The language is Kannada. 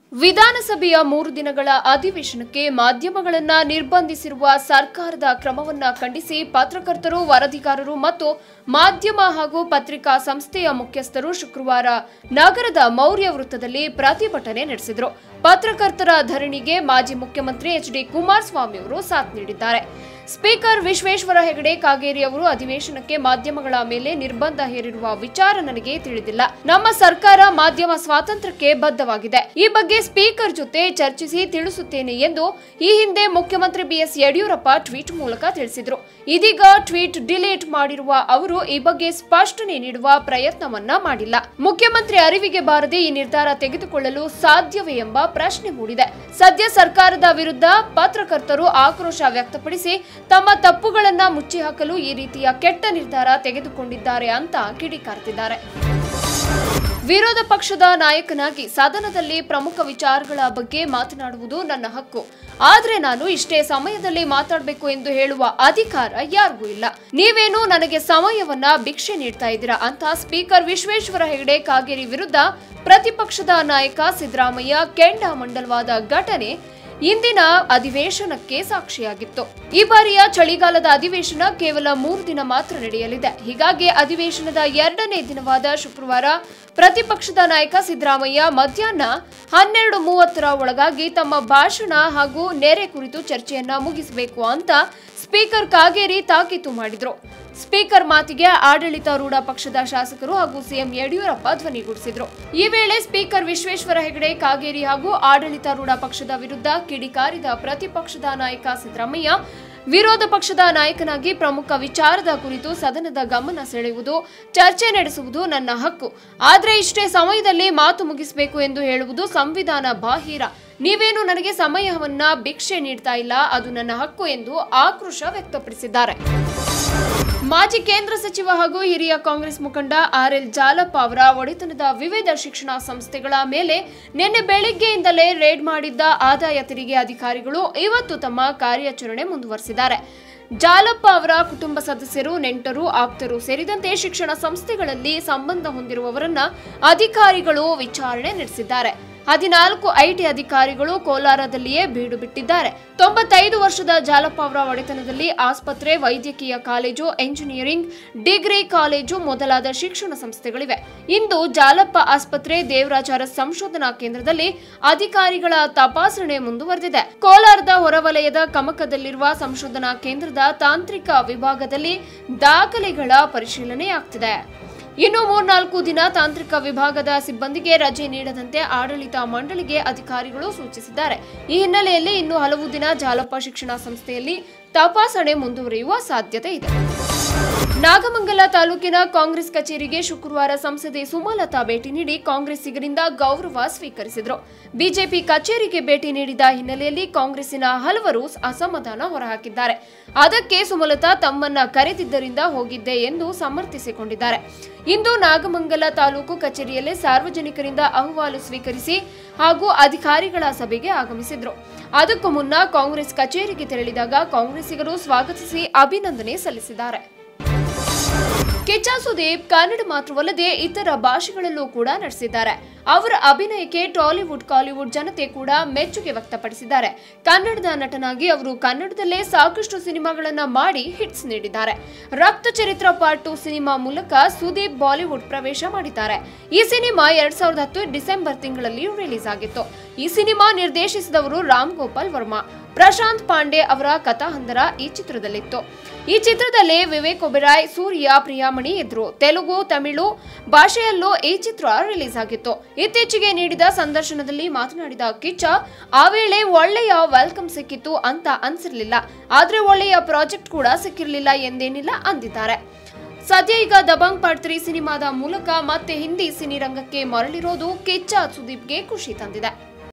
ವಿಧಾನಸಭೆಯ ಮೂರು ದಿನಗಳ ಅಧಿವೇಶನಕ್ಕೆ ಮಾಧ್ಯಮಗಳನ್ನ ನಿರ್ಬಂಧಿಸಿರುವ ಸರ್ಕಾರದ ಕ್ರಮವನ್ನ ಖಂಡಿಸಿ ಪತ್ರಕರ್ತರು ವರದಿಗಾರರು ಮತ್ತು ಮಾಧ್ಯಮ ಹಾಗೂ ಪತ್ರಿಕಾ ಸಂಸ್ಥೆಯ ಮುಖ್ಯಸ್ಥರು ಶುಕ್ರವಾರ ನಗರದ ಮೌರ್ಯ ವೃತ್ತದಲ್ಲಿ ಪ್ರತಿಭಟನೆ ನಡೆಸಿದರು ಪತ್ರಕರ್ತರ ಧರಣಿಗೆ ಮಾಜಿ ಮುಖ್ಯಮಂತ್ರಿ ಎಚ್ ಡಿ ಕುಮಾರಸ್ವಾಮಿ ಅವರು ಸಾಥ್ ನೀಡಿದ್ದಾರೆ ಸ್ಪೀಕರ್ ವಿಶ್ವೇಶ್ವರ ಹೆಗಡೆ ಕಾಗೇರಿ ಅವರು ಅಧಿವೇಶನಕ್ಕೆ ಮಾಧ್ಯಮಗಳ ಮೇಲೆ ನಿರ್ಬಂಧ ಹೇರಿರುವ ವಿಚಾರ ನನಗೆ ತಿಳಿದಿಲ್ಲ ನಮ್ಮ ಸರ್ಕಾರ ಮಾಧ್ಯಮ ಸ್ವಾತಂತ್ರ್ಯಕ್ಕೆ ಬದ್ಧವಾಗಿದೆ ಈ ಬಗ್ಗೆ ಸ್ಪೀಕರ್ ಜೊತೆ ಚರ್ಚಿಸಿ ತಿಳಿಸುತ್ತೇನೆ ಎಂದು ಈ ಹಿಂದೆ ಮುಖ್ಯಮಂತ್ರಿ ಬಿಎಸ್ ಯಡಿಯೂರಪ್ಪ ಟ್ವೀಟ್ ಮೂಲಕ ತಿಳಿಸಿದ್ರು ಇದೀಗ ಟ್ವೀಟ್ ಡಿಲೀಟ್ ಮಾಡಿರುವ ಅವರು ಈ ಬಗ್ಗೆ ಸ್ಪಷ್ಟನೆ ನೀಡುವ ಪ್ರಯತ್ನವನ್ನ ಮಾಡಿಲ್ಲ ಮುಖ್ಯಮಂತ್ರಿ ಅರಿವಿಗೆ ಬಾರದೆ ಈ ನಿರ್ಧಾರ ತೆಗೆದುಕೊಳ್ಳಲು ಸಾಧ್ಯವೇ ಎಂಬ ಪ್ರಶ್ನೆ ಮೂಡಿದೆ ಸದ್ಯ ಸರ್ಕಾರದ ವಿರುದ್ಧ ಪತ್ರಕರ್ತರು ಆಕ್ರೋಶ ವ್ಯಕ್ತಪಡಿಸಿ ತಮ್ಮ ತಪ್ಪುಗಳನ್ನ ಮುಚ್ಚಿ ಹಾಕಲು ಈ ರೀತಿಯ ಕೆಟ್ಟ ನಿರ್ಧಾರ ತೆಗೆದುಕೊಂಡಿದ್ದಾರೆ ಅಂತ ಕಿಡಿಕಾರ್ತಿದ್ದಾರೆ ವಿರೋಧ ಪಕ್ಷದ ನಾಯಕನಾಗಿ ಸದನದಲ್ಲಿ ಪ್ರಮುಖ ವಿಚಾರಗಳ ಬಗ್ಗೆ ಮಾತನಾಡುವುದು ನನ್ನ ಹಕ್ಕು ಆದ್ರೆ ನಾನು ಇಷ್ಟೇ ಸಮಯದಲ್ಲಿ ಮಾತಾಡಬೇಕು ಎಂದು ಹೇಳುವ ಅಧಿಕಾರ ಯಾರಿಗೂ ಇಲ್ಲ ನೀವೇನು ನನಗೆ ಸಮಯವನ್ನ ಭಿಕ್ಷೆ ನೀಡ್ತಾ ಇದ್ದೀರಾ ಅಂತ ಸ್ಪೀಕರ್ ವಿಶ್ವೇಶ್ವರ ಹೆಗಡೆ ಕಾಗೇರಿ ವಿರುದ್ಧ ಪ್ರತಿಪಕ್ಷದ ನಾಯಕ ಸಿದ್ದರಾಮಯ್ಯ ಕೆಂಡಾಮಂಡಲವಾದ ಘಟನೆ ಇಂದಿನ ಅಧಿವೇಶನಕ್ಕೆ ಸಾಕ್ಷಿಯಾಗಿತ್ತು ಈ ಬಾರಿಯ ಚಳಿಗಾಲದ ಅಧಿವೇಶನ ಕೇವಲ ಮೂರು ದಿನ ಮಾತ್ರ ನಡೆಯಲಿದೆ ಹೀಗಾಗಿ ಅಧಿವೇಶನದ ಎರಡನೇ ದಿನವಾದ ಶುಕ್ರವಾರ ಪ್ರತಿಪಕ್ಷದ ನಾಯಕ ಸಿದ್ದರಾಮಯ್ಯ ಮಧ್ಯಾಹ್ನ ಹನ್ನೆರಡು ಮೂವತ್ತರ ಒಳಗಾಗಿ ತಮ್ಮ ಭಾಷಣ ಹಾಗೂ ನೆರೆ ಕುರಿತು ಚರ್ಚೆಯನ್ನ ಮುಗಿಸಬೇಕು ಅಂತ ಸ್ಪೀಕರ್ ಕಾಗೇರಿ ತಾಕೀತು ಮಾಡಿದ್ರು ಸ್ಪೀಕರ್ ಮಾತಿಗೆ ಆಡಳಿತಾರೂಢ ಪಕ್ಷದ ಶಾಸಕರು ಹಾಗೂ ಸಿಎಂ ಯಡಿಯೂರಪ್ಪ ಧ್ವನಿಗೂಡಿಸಿದ್ರು ಈ ವೇಳೆ ಸ್ಪೀಕರ್ ವಿಶ್ವೇಶ್ವರ ಹೆಗಡೆ ಕಾಗೇರಿ ಹಾಗೂ ಆಡಳಿತಾರೂಢ ಪಕ್ಷದ ವಿರುದ್ಧ ಕಿಡಿಕಾರಿದ ಪ್ರತಿಪಕ್ಷದ ನಾಯಕ ಸಿದ್ದರಾಮಯ್ಯ ವಿರೋಧ ಪಕ್ಷದ ನಾಯಕನಾಗಿ ಪ್ರಮುಖ ವಿಚಾರದ ಕುರಿತು ಸದನದ ಗಮನ ಸೆಳೆಯುವುದು ಚರ್ಚೆ ನಡೆಸುವುದು ನನ್ನ ಹಕ್ಕು ಆದ್ರೆ ಇಷ್ಟೇ ಸಮಯದಲ್ಲಿ ಮಾತು ಮುಗಿಸಬೇಕು ಎಂದು ಹೇಳುವುದು ಸಂವಿಧಾನ ಬಾಹಿರ ನೀವೇನು ನನಗೆ ಸಮಯವನ್ನ ಭಿಕ್ಷೆ ನೀಡ್ತಾ ಇಲ್ಲ ಅದು ನನ್ನ ಹಕ್ಕು ಎಂದು ಆಕ್ರೋಶ ವ್ಯಕ್ತಪಡಿಸಿದ್ದಾರೆ ಮಾಜಿ ಕೇಂದ್ರ ಸಚಿವ ಹಾಗೂ ಹಿರಿಯ ಕಾಂಗ್ರೆಸ್ ಮುಖಂಡ ಆರ್ ಎಲ್ ಜಾಲಪ್ಪ ಅವರ ಒಡೆತನದ ವಿವಿಧ ಶಿಕ್ಷಣ ಸಂಸ್ಥೆಗಳ ಮೇಲೆ ನಿನ್ನೆ ಬೆಳಿಗ್ಗೆಯಿಂದಲೇ ರೇಡ್ ಮಾಡಿದ್ದ ಆದಾಯ ತೆರಿಗೆ ಅಧಿಕಾರಿಗಳು ಇವತ್ತು ತಮ್ಮ ಕಾರ್ಯಾಚರಣೆ ಮುಂದುವರೆಸಿದ್ದಾರೆ ಜಾಲಪ್ಪ ಅವರ ಕುಟುಂಬ ಸದಸ್ಯರು ನೆಂಟರು ಆಪ್ತರು ಸೇರಿದಂತೆ ಶಿಕ್ಷಣ ಸಂಸ್ಥೆಗಳಲ್ಲಿ ಸಂಬಂಧ ಹೊಂದಿರುವವರನ್ನ ಅಧಿಕಾರಿಗಳು ವಿಚಾರಣೆ ನಡೆಸಿದ್ದಾರೆ ಹದಿನಾಲ್ಕು ಐಟಿ ಅಧಿಕಾರಿಗಳು ಕೋಲಾರದಲ್ಲಿಯೇ ಬೀಡು ಬಿಟ್ಟಿದ್ದಾರೆ ತೊಂಬತ್ತೈದು ವರ್ಷದ ಜಾಲಪ್ಪ ಅವರ ಒಡೆತನದಲ್ಲಿ ಆಸ್ಪತ್ರೆ ವೈದ್ಯಕೀಯ ಕಾಲೇಜು ಎಂಜಿನಿಯರಿಂಗ್ ಡಿಗ್ರಿ ಕಾಲೇಜು ಮೊದಲಾದ ಶಿಕ್ಷಣ ಸಂಸ್ಥೆಗಳಿವೆ ಇಂದು ಜಾಲಪ್ಪ ಆಸ್ಪತ್ರೆ ದೇವರಾಚಾರ ಸಂಶೋಧನಾ ಕೇಂದ್ರದಲ್ಲಿ ಅಧಿಕಾರಿಗಳ ತಪಾಸಣೆ ಮುಂದುವರೆದಿದೆ ಕೋಲಾರದ ಹೊರವಲಯದ ಕಮಕದಲ್ಲಿರುವ ಸಂಶೋಧನಾ ಕೇಂದ್ರದ ತಾಂತ್ರಿಕ ವಿಭಾಗದಲ್ಲಿ ದಾಖಲೆಗಳ ಪರಿಶೀಲನೆಯಾಗ್ತಿದೆ ಇನ್ನು ಮೂರ್ನಾಲ್ಕು ದಿನ ತಾಂತ್ರಿಕ ವಿಭಾಗದ ಸಿಬ್ಬಂದಿಗೆ ರಜೆ ನೀಡದಂತೆ ಆಡಳಿತ ಮಂಡಳಿಗೆ ಅಧಿಕಾರಿಗಳು ಸೂಚಿಸಿದ್ದಾರೆ ಈ ಹಿನ್ನೆಲೆಯಲ್ಲಿ ಇನ್ನು ಹಲವು ದಿನ ಜಾಲಪ್ಪ ಶಿಕ್ಷಣ ಸಂಸ್ಥೆಯಲ್ಲಿ ತಪಾಸಣೆ ಮುಂದುವರಿಯುವ ಸಾಧ್ಯತೆ ಇದೆ ನಾಗಮಂಗಲ ತಾಲೂಕಿನ ಕಾಂಗ್ರೆಸ್ ಕಚೇರಿಗೆ ಶುಕ್ರವಾರ ಸಂಸದೆ ಸುಮಲತಾ ಭೇಟಿ ನೀಡಿ ಕಾಂಗ್ರೆಸ್ಸಿಗರಿಂದ ಗೌರವ ಸ್ವೀಕರಿಸಿದರು ಬಿಜೆಪಿ ಕಚೇರಿಗೆ ಭೇಟಿ ನೀಡಿದ ಹಿನ್ನೆಲೆಯಲ್ಲಿ ಕಾಂಗ್ರೆಸ್ಸಿನ ಹಲವರು ಅಸಮಾಧಾನ ಹೊರಹಾಕಿದ್ದಾರೆ ಅದಕ್ಕೆ ಸುಮಲತಾ ತಮ್ಮನ್ನ ಕರೆದಿದ್ದರಿಂದ ಹೋಗಿದ್ದೆ ಎಂದು ಸಮರ್ಥಿಸಿಕೊಂಡಿದ್ದಾರೆ ಇಂದು ನಾಗಮಂಗಲ ತಾಲೂಕು ಕಚೇರಿಯಲ್ಲೇ ಸಾರ್ವಜನಿಕರಿಂದ ಅಹವಾಲು ಸ್ವೀಕರಿಸಿ ಹಾಗೂ ಅಧಿಕಾರಿಗಳ ಸಭೆಗೆ ಆಗಮಿಸಿದ್ರು ಅದಕ್ಕೂ ಮುನ್ನ ಕಾಂಗ್ರೆಸ್ ಕಚೇರಿಗೆ ತೆರಳಿದಾಗ ಕಾಂಗ್ರೆಸ್ಸಿಗರು ಸ್ವಾಗತಿಸಿ ಅಭಿನಂದನೆ ಸಲ್ಲಿಸಿದ್ದಾರೆ ಕಿಚ್ಚ ಸುದೀಪ್ ಕನ್ನಡ ಮಾತ್ರವಲ್ಲದೆ ಇತರ ಭಾಷೆಗಳಲ್ಲೂ ಕೂಡ ನಟಿಸಿದ್ದಾರೆ ಅವರ ಅಭಿನಯಕ್ಕೆ ಟಾಲಿವುಡ್ ಕಾಲಿವುಡ್ ಜನತೆ ಕೂಡ ಮೆಚ್ಚುಗೆ ವ್ಯಕ್ತಪಡಿಸಿದ್ದಾರೆ ಕನ್ನಡದ ನಟನಾಗಿ ಅವರು ಕನ್ನಡದಲ್ಲೇ ಸಾಕಷ್ಟು ಸಿನಿಮಾಗಳನ್ನ ಮಾಡಿ ಹಿಟ್ಸ್ ನೀಡಿದ್ದಾರೆ ರಕ್ತ ಚರಿತ್ರ ಪಾರ್ಟ್ ಟು ಸಿನಿಮಾ ಮೂಲಕ ಸುದೀಪ್ ಬಾಲಿವುಡ್ ಪ್ರವೇಶ ಮಾಡಿದ್ದಾರೆ ಈ ಸಿನಿಮಾ ಎರಡ್ ಸಾವಿರದ ಹತ್ತು ಡಿಸೆಂಬರ್ ತಿಂಗಳಲ್ಲಿ ರಿಲೀಸ್ ಆಗಿತ್ತು ಈ ಸಿನಿಮಾ ನಿರ್ದೇಶಿಸಿದವರು ರಾಮ್ ಗೋಪಾಲ್ ವರ್ಮಾ ಪ್ರಶಾಂತ್ ಪಾಂಡೆ ಅವರ ಕಥಾಹಂದರ ಈ ಚಿತ್ರದಲ್ಲಿತ್ತು ಈ ಚಿತ್ರದಲ್ಲಿ ವಿವೇಕ್ ಒಬೆರಾಯ್ ಸೂರ್ಯ ಪ್ರಿಯಾಮಣಿ ಇದ್ರು ತೆಲುಗು ತಮಿಳು ಭಾಷೆಯಲ್ಲೂ ಈ ಚಿತ್ರ ರಿಲೀಸ್ ಆಗಿತ್ತು ಇತ್ತೀಚೆಗೆ ನೀಡಿದ ಸಂದರ್ಶನದಲ್ಲಿ ಮಾತನಾಡಿದ ಕಿಚ್ಚ ಆ ವೇಳೆ ಒಳ್ಳೆಯ ವೆಲ್ಕಮ್ ಸಿಕ್ಕಿತ್ತು ಅಂತ ಅನ್ಸಿರ್ಲಿಲ್ಲ ಆದ್ರೆ ಒಳ್ಳೆಯ ಪ್ರಾಜೆಕ್ಟ್ ಕೂಡ ಸಿಕ್ಕಿರ್ಲಿಲ್ಲ ಎಂದೇನಿಲ್ಲ ಅಂದಿದ್ದಾರೆ ಸದ್ಯ ಈಗ ದಬಾಂಗ್ ಪಾರ್ಟ್ ತ್ರೀ ಸಿನಿಮಾದ ಮೂಲಕ ಮತ್ತೆ ಹಿಂದಿ ಸಿನಿರಂಗಕ್ಕೆ ಮರಳಿರೋದು ಕಿಚ್ಚ ಸುದೀಪ್ಗೆ ಖುಷಿ ತಂದಿದೆ